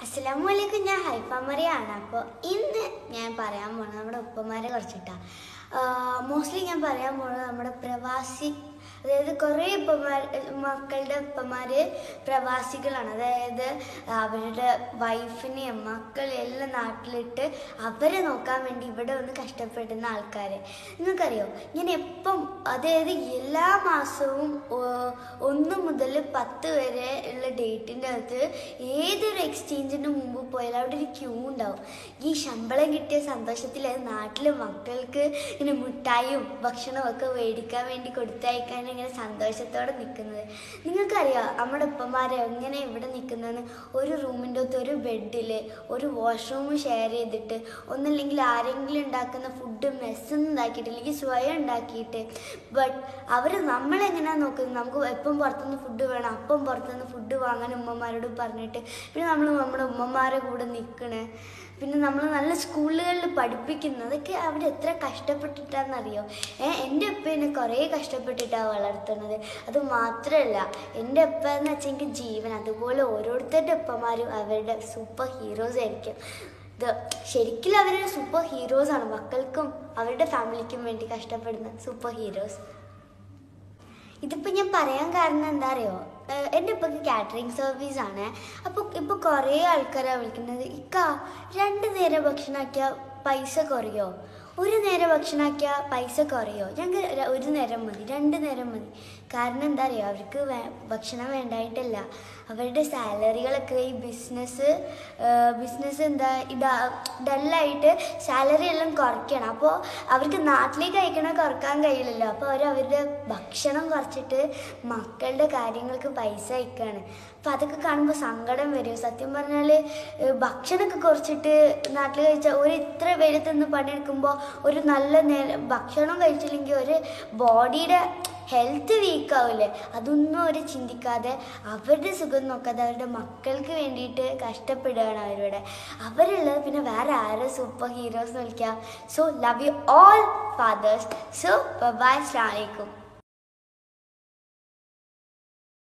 അസ്സലാമു അലൈക്കും ഞാൻ ഹൈഫാമറിയാണ് അപ്പോൾ ഇന്ന് ഞാൻ പറയാൻ പോകുന്നത് നമ്മുടെ ഉപ്പമാരെ കുറിച്ചിട്ടാണ് മോസ്റ്റ്ലി ഞാൻ പറയാൻ പോകുന്നത് നമ്മുടെ പ്രവാസി അതായത് കുറേ ഉപ്പമാർ മക്കളുടെ ഉപ്പമാർ പ്രവാസികളാണ് അതായത് അവരുടെ വൈഫിനെയും മക്കളെയും എല്ലാം നാട്ടിലിട്ട് അവരെ നോക്കാൻ വേണ്ടി ഇവിടെ വന്ന് കഷ്ടപ്പെടുന്ന ആൾക്കാർ നിങ്ങൾക്കറിയോ ഞാൻ എപ്പം അതായത് എല്ലാ മാസവും ഓ- ഒന്ന് മുതൽ പത്ത് വരെ ഉള്ള ഡേറ്റിൻ്റെ അകത്ത് ഏതൊരു എക്സ്ചേഞ്ചിന് മുമ്പ് പോയാലും അവിടെ ഒരു ക്യൂ ഉണ്ടാവും ഈ ശമ്പളം കിട്ടിയ സന്തോഷത്തിൽ അത് നാട്ടിലെ മക്കൾക്ക് ഇങ്ങനെ മിഠായും ഭക്ഷണവും ഒക്കെ മേടിക്കാൻ വേണ്ടി കൊടുത്തയക്കാൻ ഇങ്ങനെ സന്തോഷത്തോടെ നിൽക്കുന്നത് നിങ്ങൾക്കറിയാം നമ്മുടെ ഉപ്പമാരെ എങ്ങനെ ഇവിടെ നിൽക്കുന്നതെന്ന് ഒരു റൂമിൻ്റെ അകത്ത് ഒരു ബെഡിൽ ഒരു വാഷ്റൂം ഷെയർ ചെയ്തിട്ട് ഒന്നല്ലെങ്കിൽ ആരെങ്കിലും ഉണ്ടാക്കുന്ന ഫുഡ് മെസ്സൊന്നും ഉണ്ടാക്കിയിട്ട് അല്ലെങ്കിൽ സ്വയം ഉണ്ടാക്കിയിട്ട് ബട്ട് അവർ നമ്മളെങ്ങനെയാണ് നോക്കുന്നത് നമുക്ക് എപ്പം പുറത്തുനിന്ന് ഫുഡ് വേണം അപ്പം പുറത്തുനിന്ന് ഫുഡ് വാങ്ങാൻ ഉമ്മമാരോട് പറഞ്ഞിട്ട് പിന്നെ നമ്മൾ നമ്മുടെ ഉമ്മമാരെ കൂടെ നിൽക്കണേ പിന്നെ നമ്മൾ നല്ല സ്കൂളുകളിൽ പഠിപ്പിക്കുന്നത് അതൊക്കെ അവിടെ എത്ര കഷ്ടപ്പെട്ടിട്ടാണെന്നറിയോ ഏ എൻ്റെ ഉപ്പ എന്നെ കുറേ കഷ്ടപ്പെട്ടിട്ടാണ് വളർത്തുന്നത് അത് മാത്രമല്ല എൻ്റെ ഉപ്പ എന്ന് വെച്ചാൽ എനിക്ക് ജീവൻ അതുപോലെ ഓരോരുത്തരുടെ ഉപ്പമാരും അവരുടെ സൂപ്പർ ഹീറോസ് ആയിരിക്കും ഇത് ശരിക്കും അവരൊരു സൂപ്പർ ഹീറോസ് ആണ് മക്കൾക്കും അവരുടെ ഫാമിലിക്കും വേണ്ടി കഷ്ടപ്പെടുന്ന സൂപ്പർ ഹീറോസ് ഇതിപ്പോൾ ഞാൻ പറയാൻ കാരണം എന്താ അറിയോ ഏഹ് എൻ്റെ ഇപ്പം കാറ്ററിംഗ് സർവീസ് ആണ് അപ്പോൾ ഇപ്പോൾ കുറേ ആൾക്കാരാണ് വിളിക്കുന്നത് ഇക്ക രണ്ട് നേരം ഭക്ഷണമാക്കിയാൽ പൈസ കുറയോ ഒരു നേരം ഭക്ഷണമാക്കിയാൽ പൈസ കുറയോ ഞങ്ങൾക്ക് ര- ഒരു നേരം മതി രണ്ട് നേരം മതി കാരണം എന്താ അറിയോ അവർക്ക് വേ ഭക്ഷണം വേണ്ടായിട്ടല്ല അവരുടെ സാലറികളൊക്കെ ഈ ബിസിനസ് ബിസിനസ് എന്താ ഇതാ ഡല്ലായിട്ട് സാലറി എല്ലാം കുറയ്ക്കണം അപ്പോൾ അവർക്ക് നാട്ടിലേക്ക് അയക്കണ കുറക്കാൻ കഴിയില്ലല്ലോ അപ്പോൾ അവർ അവരുടെ ഭക്ഷണം കുറച്ചിട്ട് മക്കളുടെ കാര്യങ്ങൾക്ക് പൈസ അയക്കുകയാണ് അപ്പോൾ അതൊക്കെ കാണുമ്പോൾ സങ്കടം വരും സത്യം പറഞ്ഞാൽ ഭക്ഷണമൊക്കെ കുറച്ചിട്ട് നാട്ടിൽ കഴിച്ചാൽ ഒരു ഇത്ര വെയിലത്തുനിന്ന് പണിയെടുക്കുമ്പോൾ ഒരു നല്ല നേരം ഭക്ഷണം കഴിച്ചില്ലെങ്കിൽ ഒരു ബോഡിയുടെ ഹെൽത്ത് വീക്ക് ആവില്ലേ അതൊന്നും അവർ ചിന്തിക്കാതെ അവരുടെ സുഖം നോക്കാതെ അവരുടെ മക്കൾക്ക് വേണ്ടിയിട്ട് കഷ്ടപ്പെടുകയാണ് അവരുടെ അവരുള്ളത് പിന്നെ വേറെ ആരെ സൂപ്പർ ഹീറോസ് വിളിക്കാം so love you all fathers so bye അസ്ലാം വലൈക്കും